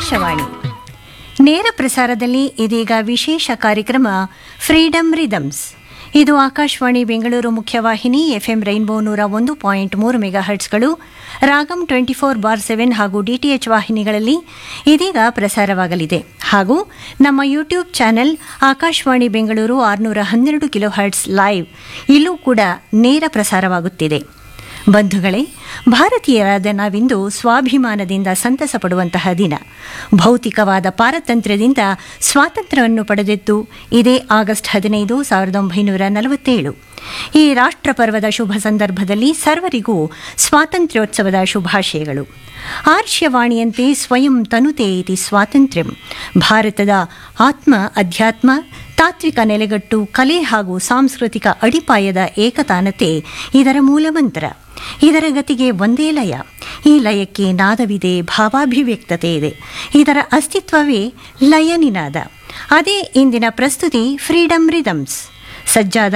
ಆಕಾಶವಾಣಿ ನೇರ ಪ್ರಸಾರದಲ್ಲಿ ಇದೀಗ ವಿಶೇಷ ಕಾರ್ಯಕ್ರಮ ಫ್ರೀಡಮ್ ರಿದಮ್ಸ್ ಇದು ಆಕಾಶವಾಣಿ ಬೆಂಗಳೂರು ಮುಖ್ಯವಾಹಿನಿ ಎಫ್ಎಂ ರೈನ್ಬೋ ನೂರ ಒಂದು ಪಾಯಿಂಟ್ ಮೂರು ಮೆಗಾ ಹರ್ಟ್ಸ್ಗಳು Ragam twenty four by seven ಹಾಗೂ ಡಿಟಿಎಚ್ ವಾಹಿನಿಗಳಲ್ಲಿ ಇದೀಗ ಪ್ರಸಾರವಾಗಲಿದೆ ಹಾಗೂ ನಮ್ಮ ಯೂಟ್ಯೂಬ್ ಚಾನೆಲ್ ಆಕಾಶವಾಣಿ ಬೆಂಗಳೂರು ಆರುನೂರ ಹನ್ನೆರಡು ಕಿಲೋ ಹರ್ಟ್ಸ್ ಲೈವ್ ಇಲ್ಲೂ ಕೂಡ ನೇರ ಪ್ರಸಾರವಾಗುತ್ತಿದೆ ಬಂಧುಗಳೇ ಭಾರತೀಯರಾದ ನಾವಿಂದು ಸ್ವಾಭಿಮಾನದಿಂದ ಸಂತಸ ಪಡುವಂತಹ ದಿನ ಭೌತಿಕವಾದ ಪಾರತಂತ್ರ್ಯದಿಂದ ಸ್ವಾತಂತ್ರ್ಯವನ್ನು ಪಡೆದಿದ್ದು ಇದೇ ಆಗಸ್ಟ್ ಹದಿನೈದು ಸಾವಿರದ ಒಂಬೈನೂರ ನಲವತ್ತೇಳು ಈ ರಾಷ್ಟ್ರ ಪರ್ವದ ಶುಭ ಸಂದರ್ಭದಲ್ಲಿ ಸರ್ವರಿಗೂ ಸ್ವಾತಂತ್ರ್ಯೋತ್ಸವದ ಶುಭಾಶಯಗಳು ಆರ್ಷ್ಯವಾಣಿಯಂತೆ ಸ್ವಯಂ ತನುತೆ ಇತಿ ಸ್ವಾತಂತ್ರ್ಯಂ ಭಾರತದ ಆತ್ಮ ಅಧ್ಯಾತ್ಮ ತಾತ್ವಿಕ ನೆಲೆಗಟ್ಟು ಕಲೆ ಹಾಗೂ ಸಾಂಸ್ಕೃತಿಕ ಅಡಿಪಾಯದ ಏಕತಾನತೆ ಇದರ ಮೂಲಮಂತ್ರ ಇದರ ಗತಿಗೆ ಒಂದೇ ಲಯ ಈ ಲಯಕ್ಕೆ ನಾದವಿದೆ ಭಾವಾಭಿವ್ಯಕ್ತತೆ ಇದೆ ಇದರ ಅಸ್ತಿತ್ವವೇ ಲಯ ನಿನಾದ ಅದೇ ಇಂದಿನ ಪ್ರಸ್ತುತಿ ಫ್ರೀಡಮ್ ರಿದಮ್ಸ್ ಸಜ್ಜಾದ